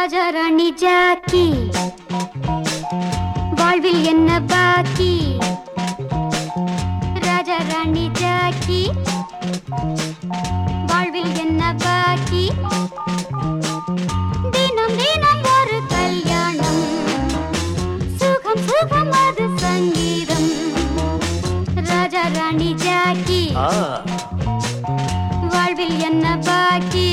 ராஜாராணி Jackie வாழ்வில் என்ன பாக்கி ராஜாராணி ஜாக்கி வாழ்வில் என்ன பாக்கி தினம் தினம் ஒரு கல்யாணம் சுகம் சுகம் அது சங்கீதம் ராஜாராணி ஜாக்கி ஆ வாழ்வில் என்ன பாக்கி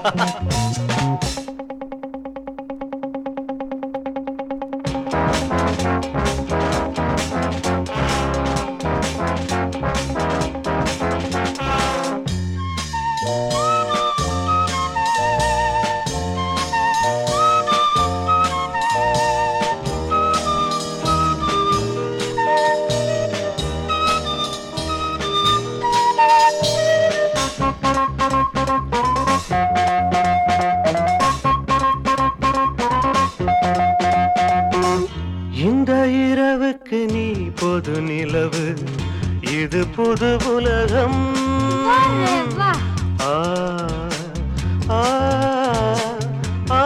இந்த இரவுக்கு நீ பொது நிலவு இது புது உலகம் அரே வா ஆ, ஆ, ஆ,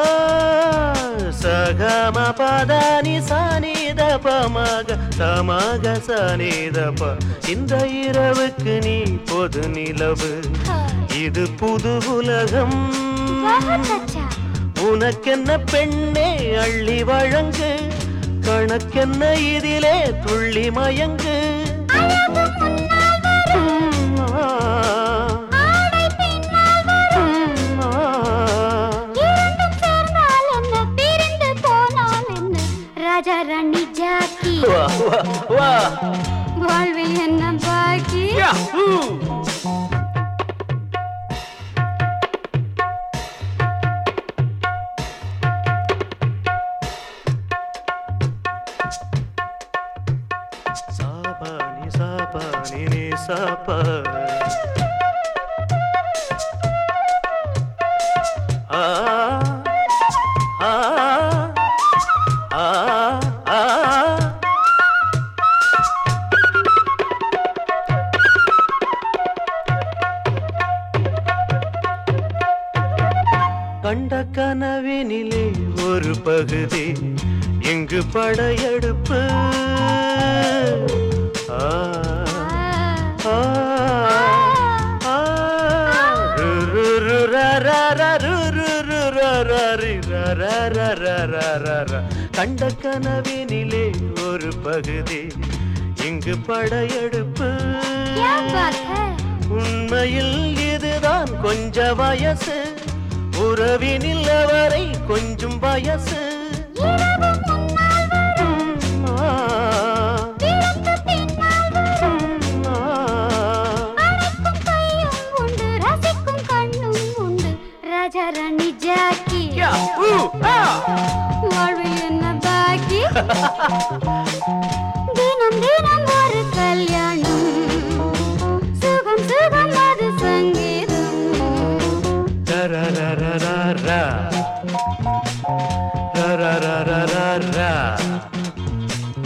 சகம பதானி சனித பமக தமக சனித ப இந்த இரவுக்கு நீ பொது நிலவு இது புது உலகம் बहुत अच्छा உனக்கென்ன பெண்ணே அள்ளி வழங்கு கணக்கென்ன இதிலே துள்ளி மயங்கு ம், ஆ, ஆடை பின்னால் வரும் ம், ஆ. இரண்டும் சேர்ந்தால் என்ன பிரிந்து போனால் என்ன ராஜா ராணி ஜாக்கி வா, வா, வா. வாழ்வில் என்ன பாக்கி யாஹூ. சாபானி சாபானி நீ சாப்பா ஆ ஆ ஆ ஆ கண்ட கனவினிலே ஒரு பகுதி இங்கு படையெடுப்பு ஆ, ஆ, ஆ, ரு, ரு, ரு, ர, ர, ர, ரு, ரு, ரு, ர, ர, ரி, ர, ர, ர, ர, ர, ர, ர. கண்ட கனவினிலே ஒரு பகுதி இங்கு படையெடுப்பு क्या बात है உண்மையில் இதுதான் கொஞ்ச வயசு உறவினில் அவரை கொஞ்சம் வயசு இரவு முன்னால் வரும் ம், ஆ, பிறந்து பின்னால் வரும் ம், ஆ. அணைக்கும் கையும் உண்டு ரசிக்கும் கண்ணும் உண்டு ராஜா ராணி ஜாக்கி யா, ஊ, ஆ. வாழ்வில் என்ன பாக்கி தினம் தினம் ஒரு கல்யாணம் சுகம் சுகம் அது சங்கீதம் ரரரரரரா. ரரரரரரா.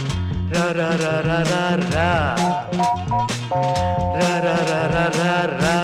ரரரரரரா. ரரரரரரா.